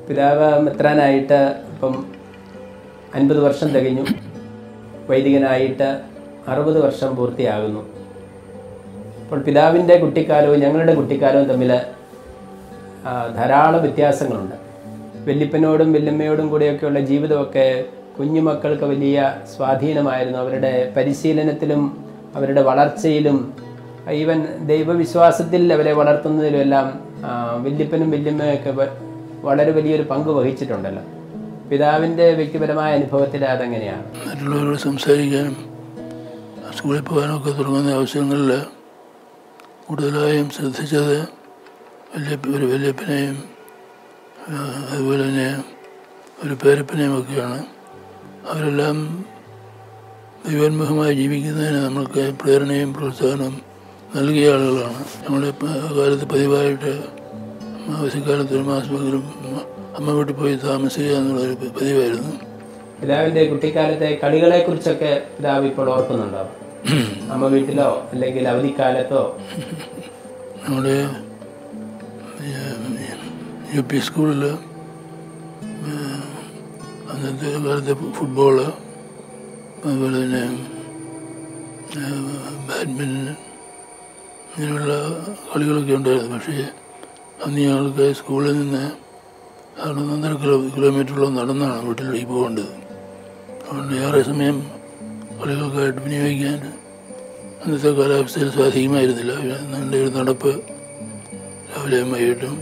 പിതാവ് മെത്രാനായിട്ട് ഇപ്പം അൻപത് വർഷം തികഞ്ഞു വൈദികനായിട്ട് അറുപത് വർഷം പൂർത്തിയാകുന്നു അപ്പോൾ പിതാവിൻ്റെ കുട്ടിക്കാലവും ഞങ്ങളുടെ കുട്ടിക്കാലവും തമ്മിൽ ആ, ധാരാളം വ്യത്യാസങ്ങളുണ്ട് വല്യപ്പനോടും വല്യമ്മയോടും കൂടിയൊക്കെയുള്ള ജീവിതമൊക്കെ കുഞ്ഞുമക്കൾക്ക് വലിയ സ്വാധീനമായിരുന്നു അവരുടെ പരിശീലനത്തിലും അവരുടെ വളർച്ചയിലും ഈവൻ ദൈവവിശ്വാസത്തിൽ അവരെ വളർത്തുന്നതിലും എല്ലാം ആ, വല്യപ്പനും വല്യമ്മയൊക്കെ വ- വളരെ വലിയൊരു പങ്ക് വഹിച്ചിട്ടുണ്ടല്ലോ പിതാവിൻ്റെ വ്യക്തിപരമായ അനുഭവത്തിൽ അതെങ്ങനെയാണ് മറ്റുള്ളവരോട് സംസാരിക്കാനും സ്കൂളിൽ പോകാനൊക്കെ തുടങ്ങുന്ന അവസരങ്ങളിൽ കൂടുതലായും ശ്രദ്ധിച്ചത് വലിയ ഒരു വല്യപ്പനെയും ആ, അതുപോലെ തന്നെ ഒരു പേരപ്പനെയും ഒക്കെയാണ് അവരെല്ലാം ദൈവോന്മുഖമായി ജീവിക്കുന്നതിന് നമ്മൾക്ക് പ്രേരണയും പ്രോത്സാഹനവും നൽകിയ ആളുകളാണ് നമ്മുടെ പ- കാലത്ത് പതിവായിട്ട് ആവശ്യക്കാലത്ത് ഒരു മാസമെങ്കിലും അമ്മ വീട്ടിൽ പോയി താമസിക്കുക എന്നുള്ളൊരു പതിവായിരുന്നു പിതാവിൻ്റെ കുട്ടിക്കാലത്തെ കളികളെക്കുറിച്ചൊക്കെ പിതാവ് ഇപ്പോൾ ഓർക്കുന്നുണ്ടോ അമ്മ വീട്ടിലോ അല്ലെങ്കിൽ അവധിക്കാലത്തോ നമ്മുടെ യു പി സ്കൂളിൽ അന്നത്തെ കാലത്തെ ഫുട്ബോള് അതുപോലെ തന്നെ ബാഡ്മിൻ്റൺ ഇങ്ങനെയുള്ള കളികളൊക്കെ ഉണ്ടായിരുന്നു പക്ഷേ അന്ന് ഞങ്ങൾക്ക് സ്കൂളിൽ നിന്ന് അവിടെ ഒന്നര കിലോ കിലോമീറ്ററോളം നടന്നാണ് വീട്ടിലേക്ക് പോകേണ്ടത് അതുകൊണ്ട് ഏറെ സമയം കളികൾക്കായിട്ട് വിനിയോഗിക്കാൻ അന്നത്തെ കാലാവസ്ഥയിൽ സാധിക്കുമായിരുന്നില്ല നീണ്ട ഒരു നടപ്പ് രാവിലെയും വൈകിട്ടും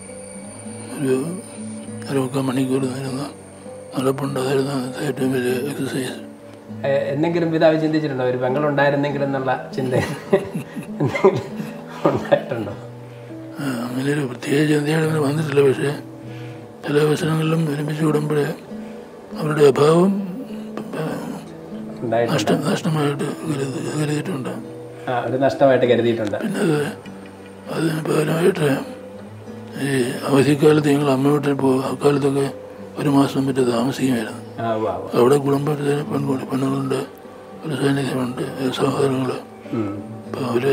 ഒരു അരമുക്കാൽ മണിക്കൂർ നേരുന്ന നടപ്പുണ്ടായിരുന്നു അന്നത്തെ ഏറ്റവും വലിയ എക്സസൈസ് എ- എന്തെങ്കിലും പിതാവ് ചിന്തിച്ചിട്ടുണ്ടോ ഒരു പെങ്ങളുണ്ടായിരുന്നെങ്കിൽ എന്നുള്ള ചിന്ത എന്തെങ്കിലും ഉണ്ടായിട്ടുണ്ടോ ആ, അങ്ങനെ ഒരു പ്രത്യേക ചിന്തയുടെ അങ്ങനെ വന്നിട്ടില്ല പക്ഷേ ചില അവസരങ്ങളിലും ഒരുമിച്ച് കൂടുമ്പോഴേ അവരുടെ അഭാവം ഉണ്ടായിട്ടുണ്ട് നഷ്ടം നഷ്ടമായിട്ട് കരുതി കരുതിയിട്ടുണ്ട് ആ ഒരു നഷ്ടമായിട്ട് കരുതിയിട്ടുണ്ട് പിന്നെ അത് അതിന് പകരമായിട്ട് ഈ അവധിക്കാലത്ത് ഞങ്ങൾ അമ്മ വീട്ടിൽ പോകും അക്കാലത്തൊക്കെ ഒരു മാസം മറ്റേ താമസിക്കുമായിരുന്നു ആ ഉവ്വ് ഉവ്വ്. അവിടെ കുടുംബത്തിന് പെൺകുടി പെണ്ണുങ്ങളുണ്ട് ഒരു സാന്നിധ്യമുണ്ട് സഹോദരങ്ങൾ ഉം. അപ്പോൾ അവര്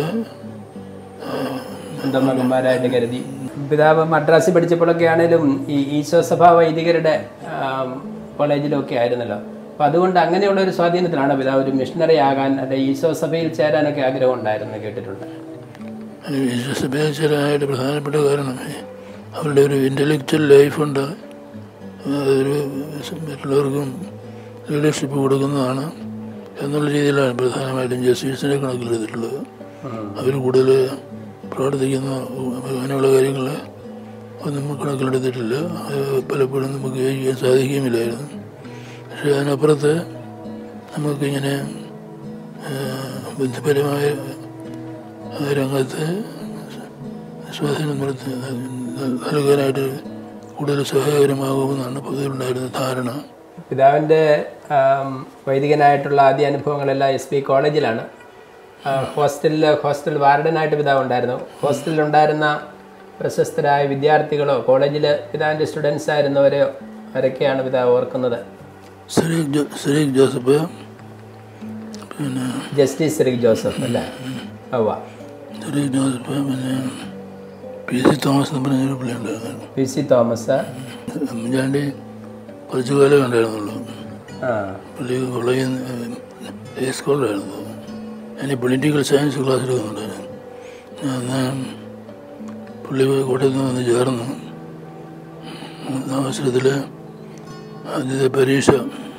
സ്വന്തം മകന്മാരായിട്ട് കരുതി പിതാവ് മദ്രാസിൽ പഠിച്ചപ്പോഴൊക്കെ ആണേലും ഈ ഈശോ സഭ വൈദികരുടെ ആം, കോളേജിലൊക്കെ ആയിരുന്നല്ലോ അപ്പം അതുകൊണ്ട് അങ്ങനെയുള്ള ഒരു സ്വാധീനത്തിലാണ് പിതാവ് ഒരു മിഷണറി ആകാൻ അല്ലെ ഈശോ സഭയിൽ ചേരാനൊക്കെ ആഗ്രഹം ഉണ്ടായിരുന്നു കേട്ടിട്ടുണ്ട് വിശ്വസഭയായിട്ട് പ്രധാനപ്പെട്ട കാരണം അവരുടെ ഒരു ഇൻ്റലക്ച്വൽ ലൈഫുണ്ട് അതൊരു മറ്റുള്ളവർക്കും ലീഡർഷിപ്പ് കൊടുക്കുന്നതാണ് എന്നുള്ള രീതിയിലാണ് പ്രധാനമായിട്ടും ജസ്റ്റിസിനെ കണക്കിലെടുത്തിട്ടുള്ളത് അവർ കൂടുതൽ പ്രവർത്തിക്കുന്ന അങ്ങനെയുള്ള കാര്യങ്ങൾ ഒന്നും കണക്കിലെടുത്തിട്ടില്ല അത് പലപ്പോഴും നമുക്ക് യോജിക്കാൻ സാധിക്കുകയുമില്ലായിരുന്നു പക്ഷേ അതിനപ്പുറത്ത് നമുക്കിങ്ങനെ ആ, ബുദ്ധിപരമായ ആ രംഗത്ത് സ്വാധീനം നടത്തി നൽകാനായിട്ട് കൂടുതൽ സഹായകരമാകുമെന്നാണ് പൊതുവിലുണ്ടായിരുന്ന ധാരണ പിതാവിൻ്റെ ആം, വൈദികനായിട്ടുള്ള ആദ്യ അനുഭവങ്ങളെല്ലാം എസ് പി കോളേജിലാണ് ആ, ഹോസ്റ്റലിൽ ഹോസ്റ്റൽ വാർഡനായിട്ട് പിതാവ് ഉണ്ടായിരുന്നു ഹോസ്റ്റലിലുണ്ടായിരുന്ന പ്രശസ്തരായ വിദ്യാർത്ഥികളോ കോളേജിൽ പിതാവിൻ്റെ സ്റ്റുഡൻസ് ആയിരുന്നവരെയോ അവരൊക്കെയാണ് പിതാവ് ഓർക്കുന്നത് സിറീഖ് ജോ സിറീഖ് ജോസഫ് പിന്നെ ജസ്റ്റിസ് റിക് ജോസഫ് അല്ലേ അവ സിറീഖ് ജോസഫ് പിന്നെ പി സി തോമസ് എന്ന് പറഞ്ഞൊരു പുള്ളി ഉണ്ടായിരുന്നു പി സി തോമസ് ഉമ്മൻചാണ്ടി കുറച്ചു കാലം ഉണ്ടായിരുന്നുള്ളൂ ആ പുള്ളി കോളേജിൽ ഹൈ സ്കൂളിലായിരുന്നു ഞാൻ പൊളിറ്റിക്കൽ സയൻസ് ക്ലാസ് എടുക്കുന്നുണ്ടായിരുന്നു അന്ന് പുള്ളി കോട്ടയത്ത് നിന്ന് വന്ന് ചേർന്നു ആ അവസരത്തിൽ ആദ്യത്തെ പരീക്ഷ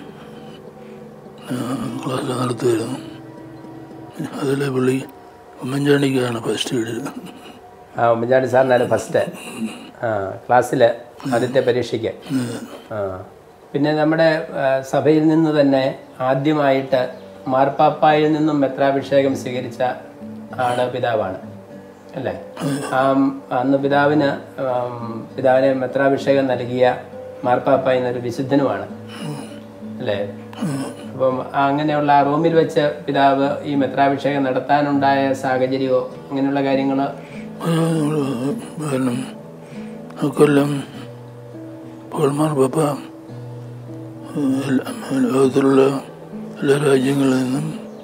ക്ലാസ്സിൽ നടത്തുമായിരുന്നു അതിൽ പുള്ളി ഉമ്മൻചാണ്ടിക്കാണ് ഫസ്റ്റ് കിട്ടിയത് ആ ഉമ്മൻചാണ്ടി സാറിനാണ് ഫസ്റ്റ് ആ ക്ലാസ്സിൽ ആദ്യത്തെ പരീക്ഷയ്ക്ക് ആ പിന്നെ നമ്മുടെ ആ, സഭയിൽ നിന്ന് തന്നെ ആദ്യമായിട്ട് മാർപ്പാപ്പായിൽ നിന്നും മെത്രാഭിഷേകം സ്വീകരിച്ച ആള് പിതാവാണ് അല്ലേ ആ അന്ന് പിതാവിന് ആം, പിതാവിന് മെത്രാഭിഷേകം നൽകിയ മാർപ്പാപ്പ എന്നൊരു വിശുദ്ധനുമാണ് അല്ലേ അപ്പം അങ്ങനെയുള്ള ആ റൂമിൽ വെച്ച് പിതാവ് ഈ മെത്രാഭിഷേകം നടത്താനുണ്ടായ സാഹചര്യമോ അങ്ങനെയുള്ള കാര്യങ്ങൾ കാരണം ആ കൊല്ലം പോൾമാർ പപ്പ ലോകത്തിലുള്ള എല്ലാ രാജ്യങ്ങളിൽ നിന്നും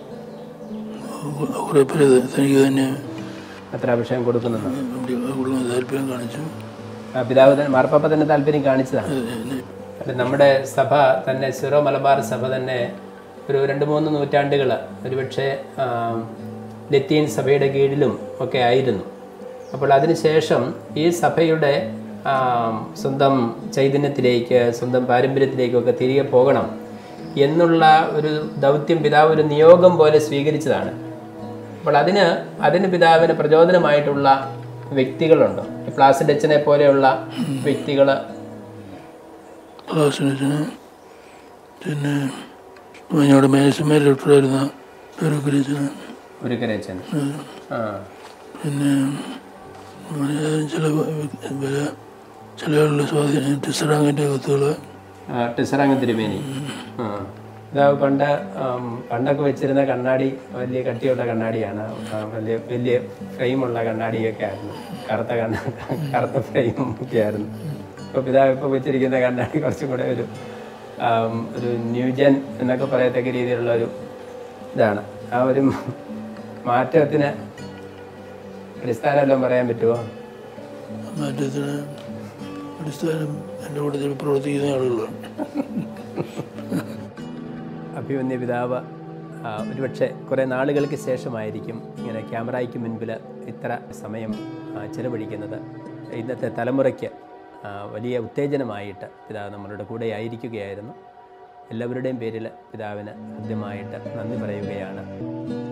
കുറേ പേര് തനിക്ക് തന്നെ മെത്രാഭിഷേകം കൊടുക്കുന്നുണ്ട് കൂടുതൽ താല്പര്യം കാണിച്ചു ആ, പിതാവ് തന്നെ മാർപ്പാപ്പ തന്നെ താല്പര്യം കാണിച്ചതാണ് അല്ല നമ്മുടെ സഭ തന്നെ സിറോ മലബാർ സഭ തന്നെ ഒരു രണ്ട് മൂന്ന് നൂറ്റാണ്ടുകൾ ഒരുപക്ഷെ ആ, ലത്തീൻ സഭയുടെ കീഴിലും ഒക്കെ ആയിരുന്നു അപ്പോൾ അതിനുശേഷം ഈ സഭയുടെ ആ, സ്വന്തം ചൈതന്യത്തിലേക്ക് സ്വന്തം പാരമ്പര്യത്തിലേക്കൊക്കെ തിരികെ പോകണം എന്നുള്ള ഒരു ദൗത്യം പിതാവ് ഒരു നിയോഗം പോലെ സ്വീകരിച്ചതാണ് അപ്പോൾ അതിന് അതിന് പിതാവിന് പ്രചോദനമായിട്ടുള്ള വ്യക്തികളുണ്ട് ഈ പ്ലാസിഡ് അച്ഛനെ പോലെയുള്ള വ്യക്തികൾ ക്ലാസ്സിന് പിന്നെ ഞങ്ങളുടെ മേശന്മാർ ഡോക്ടറായിരുന്ന പേരൊക്കെ ഒരു കരച്ചൻ ആ പിന്നെ അങ്ങനെ ചില ചില ചില ആളുടെ സ്വാധീനം ടിസറാങ്ങിൻ്റെ കത്തുകൾ ആ, ടിസറങ്ങ് തിരുമേനി ആ ഇതാവ് പണ്ട് ആം, പണ്ടൊക്കെ വെച്ചിരുന്ന കണ്ണാടി വലിയ കട്ടിയുള്ള കണ്ണാടിയാണ് ആ, വലിയ വലിയ ഫ്രെയിമുള്ള കണ്ണാടിയൊക്കെ ആയിരുന്നു കറുത്ത കണ്ണ കറുത്ത ഫ്രെയിം ഒക്കെ ആയിരുന്നു ഇപ്പോൾ പിതാവ് ഇപ്പോൾ വെച്ചിരിക്കുന്ന കണ്ണാടി കുറച്ചും കൂടെ ഒരു ആം, ഒരു ന്യൂജൻ എന്നൊക്കെ പറയത്തക്ക രീതിയിലുള്ള ഒരു ഇതാണ് ആ ഒരു മാറ്റത്തിന് അടിസ്ഥാനമെല്ലാം പറയാൻ പറ്റുമോ മാറ്റത്തിന് അടിസ്ഥാനം എൻ്റെ കൂട്ടത്തിൽ പ്രവർത്തിക്കുന്ന ആളുകളാണ് അഭിമന്യ പിതാവ് ആ, ഒരുപക്ഷെ കുറേ നാളുകൾക്ക് ശേഷമായിരിക്കും ഇങ്ങനെ ക്യാമറയ്ക്ക് മുൻപിൽ ഇത്ര സമയം ആ, ചെലവഴിക്കുന്നത് ഇന്നത്തെ തലമുറയ്ക്ക് ആ, വലിയ ഉത്തേജനമായിട്ട് പിതാവ് നമ്മളുടെ കൂടെ ആയിരിക്കുകയായിരുന്നു എല്ലാവരുടെയും പേരിൽ പിതാവിന് ആദ്യമായിട്ട് നന്ദി പറയുകയാണ്